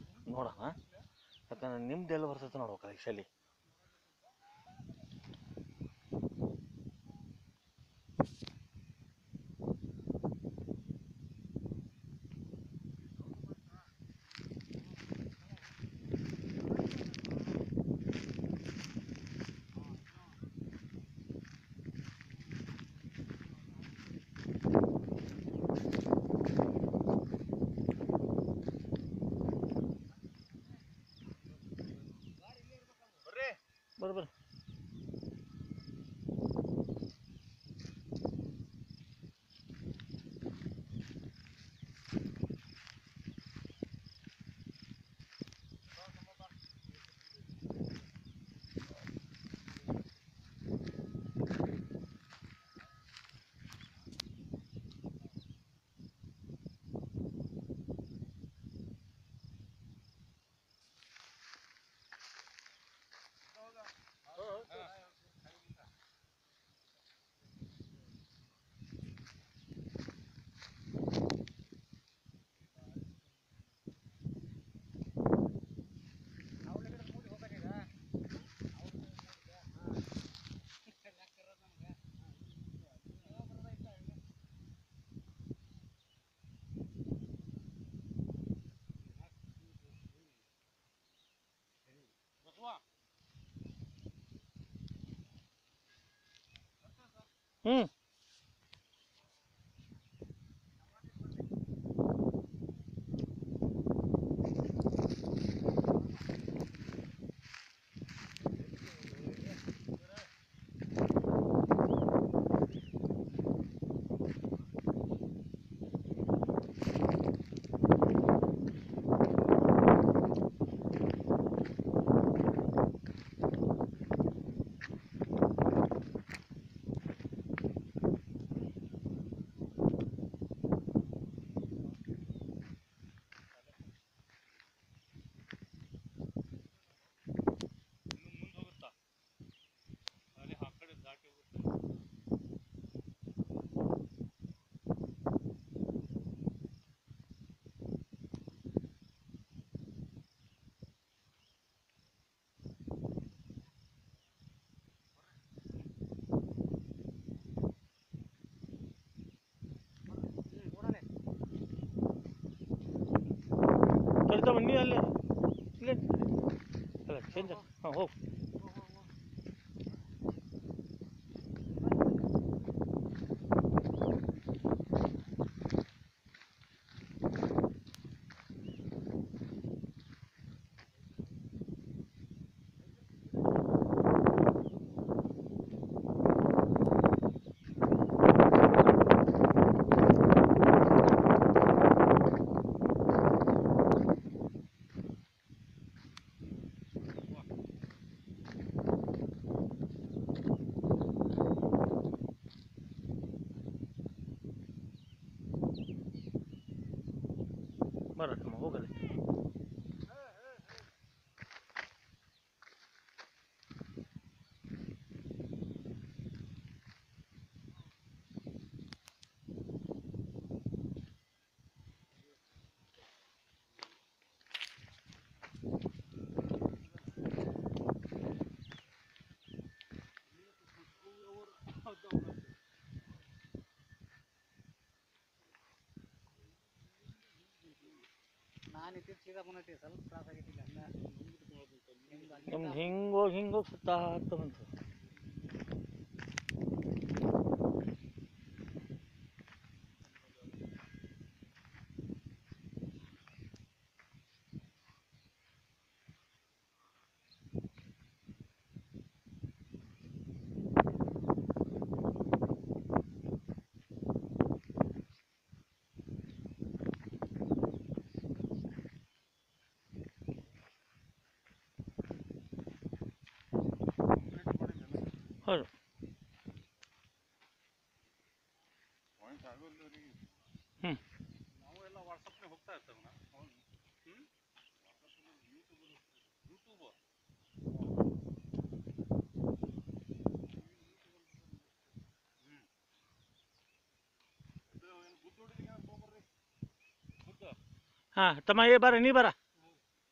ನೋಡೋಣ ಯಾಕಂದ್ರೆ ನಿಮ್ದು ಎಲ್ಲ ಬರ್ತೈತೆ ನೋಡ್ಬೇಕು ಆ್ಯಕ್ಚುಲಿ ಬರ್ರಿ ಬರ್ರಿ ಹ್ಞೂ ಕರಿತಮ್ಮ ನೀ ಅಲ್ಲೇ ಇಲ್ಲೇ ಅಲ್ಲ ಚೇಂಜ್ ಹಾಂ ಹೋಗು ಬರತ್ತಮ್ಮ ಹೋಗಲ್ಲ ನಾನು ಇತ್ತೀಚೆಗೆ ಬಂದೈತಿ ಸ್ವಲ್ಪ ತ್ರಾಸ ಆಗೈತಿ ಹಂಗ ನಮ್ದು ಹಿಂಗೋಗಿ ಹಿಂಗೋಗಿ ಸುತ್ತಾ ಆಗ್ತಾ ಬಂತು ಹೌದು ಹ್ಞೂ ನಾವು ಎಲ್ಲ ವಾಟ್ಸಪ್ನಾಗ ಹೋಗ್ತಾ ಇರ್ತೇವೆ ಹ್ಞೂ ಯೂಟ್ಯೂಬ್ ಹಾಂ ತಮ್ಮ ಏ ಬರ ನೀ ಬರ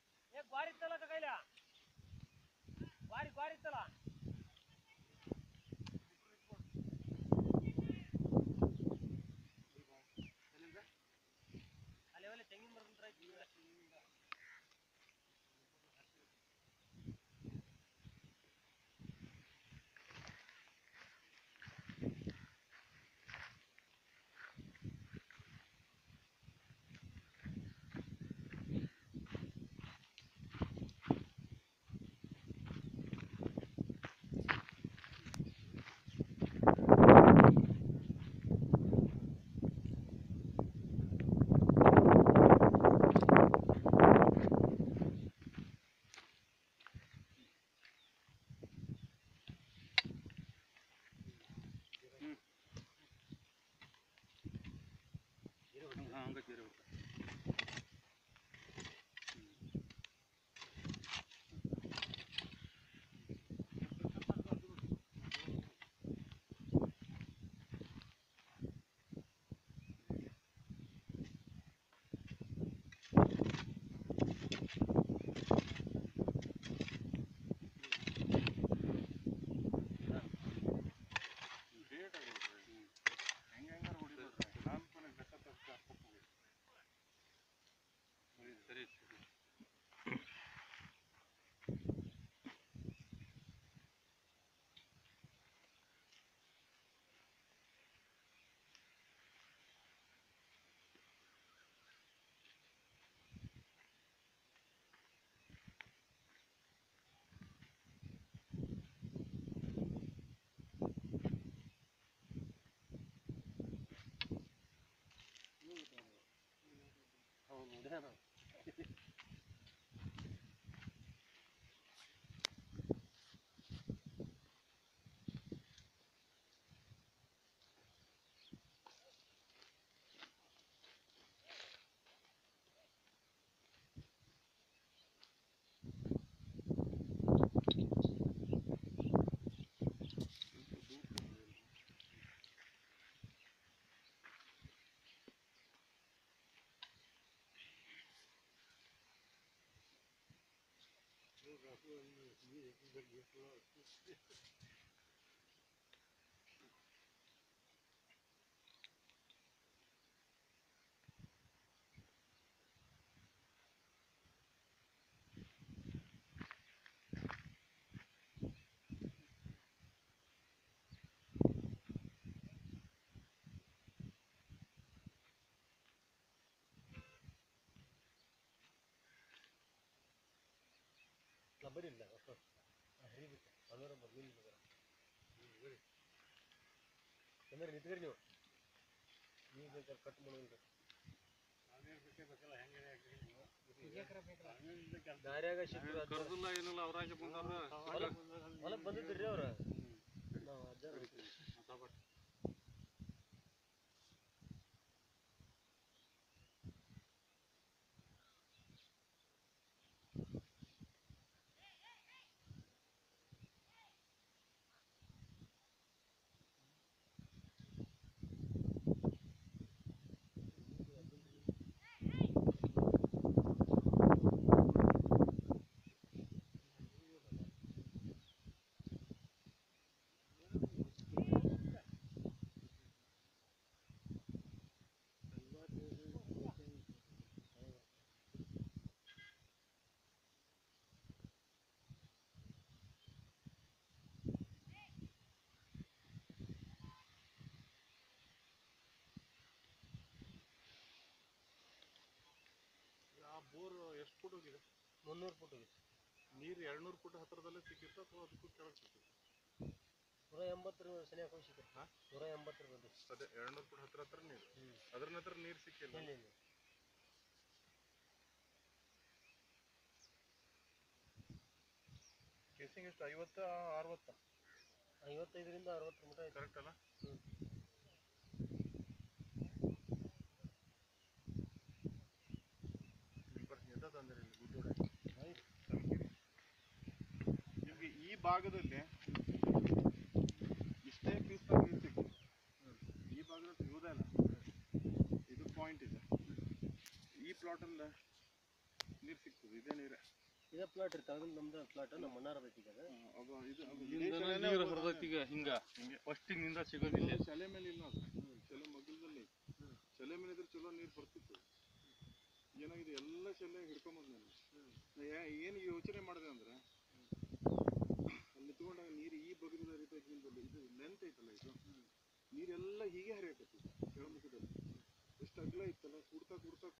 ಹಂಗ ಜೀರಿ ಬಿಡ್ತಾರೆ ಡೇಟ್ ಆಗಿಬಿಟ್ರಿ ಹೆಂಗೆ ಹೆಂಗಾರು ಹೊಡಿಬೇಡ್ರಿ ನಾನು ಕೊನೆ ಬೆಟ್ಟ ತಪ್ಪ ಹಾಕ್ಬೇಕು ಸರಿ ಸರಿ ಬರಿಲ್ಲ ಹರಿಬಿಟ್ಟು ಅದರ ಮೊದಲಿನ ಅಂದ್ರೆ ನಿಂತ್ಕರಿ ನೀವು ನೀವು ಬೇಕಾದ್ರೆ ಕಟ್ ಮಾಡೋದು ದಾರ್ಯಾಗ ಸಿಕ್ಕರು ಕರ್ದಿಲ್ಲ ಏನಿಲ್ಲ ಅವ್ರಾಗೆ ಬಂದವ್ರ ಹೊಲಕ್ಕೆ ಬಂದಿದ್ರಿ ಅವ್ರ ನಾವು ಅಜ್ಜಾರ ಆ ಬೋರ್ ಎಷ್ಟು ಫುಟ್ ಹೋಗಿದೆ ಮುನ್ನೂರು ಫುಟ್ ಹೋಗಿತ್ತು ನೀರು ಎರಡ್ನೂರು ಫುಟ್ ಹತ್ರದಲ್ಲೇ ಸಿಕ್ಕಿತ್ತು ಅಥವಾ ಅದಕ್ಕೂ ಕೆಳಗೆ ಸಿಕ್ಕಿತ್ತು ನೂರ ಎಂಬತ್ತರ ಸನಿಯಾಗಿ ಹೋಗಿ ಸಿಕ್ಕರು ಹಾ? ನೂರ ಎಂಬತ್ತರ ಬಂದು ಅದೇ ಎರಡ್ನೂರು ಫುಟ್ ಹತ್ರ ಹತ್ರ ನೀರು ಹ್ಮ್. ಅದ್ರ ನಂತರ ನೀರು ಸಿಕ್ಕಿಲ್ಲ ಇಲ್ಲ ಇಲ್ಲ ಕೇಸಿಂಗ್ ಎಷ್ಟು ಐವತ್ತ ಅರವತ್ತ ಐವತ್ತೈದರಿಂದ ಅರವತ್ತರ ಮಟ್ಟ ಐತೆ ಕರೆಕ್ಟ್ ಅಲ್ಲ ಹ್ಮ್. ಎಂತ ತಂದಿರಿ ಇಲ್ಲಿ ಗುಡ್ಡೋಡೆ ಈಗ ಈ ಭಾಗದಲ್ಲಿ ಇಷ್ಟೇ ಪೀಸ್ ನೀರು ಸಿಕ್ತು ಈ ಭಾಗದಲ್ಲಿ ಸಿಗೋದೇ ಇಲ್ಲ ಇದು ಪಾಯಿಂಟ್ ಇದೆ ಈ ಪ್ಲಾಟಲ್ಲಿ ನೀರು ಸಿಗ್ತದೆ ಇದೇ ನೀರೇ ಇದೇ ಪ್ಲಾಟ್ ರೀ ತಗೊಂಡ್ ನಮ್ದು ಪ್ಲಾಟ್ ನಮ್ಮ ಮಣ್ಣಾರದ ಐತಿ ಈಗ ಅದು. ಅದು ಇದು ಅದು ಇಲ್ಲಿಂದನೇ ವಿದೇಶದಲ್ಲೇ ನೀರು ಹೋಗೋದು ಹರಿದೈತಿ ಈಗ ಹಿಂಗ ಫಸ್ಟಿನಿಂದ ಸಿಗೋದಿಲ್ಲ ಇದು ಶಲೆ ಮೇಲೆ ಇಲ್ಲ ಅದು ಶಲೆ ಮಗ್ಗಲದಲ್ಲಿ ಶಲೆ ಮೇಲೆ ಇದ್ರೆ ಚಲೋ ನೀರು ಬರ್ತಿತ್ತು ಏನಾಗಿದೆ ಎಲ್ಲ ಶಲೆ ಹಿಡ್ಕೊಂಬಂದ್ ನಾನು ಏನು ಯೋಚನೆ ಮಾಡಿದೆ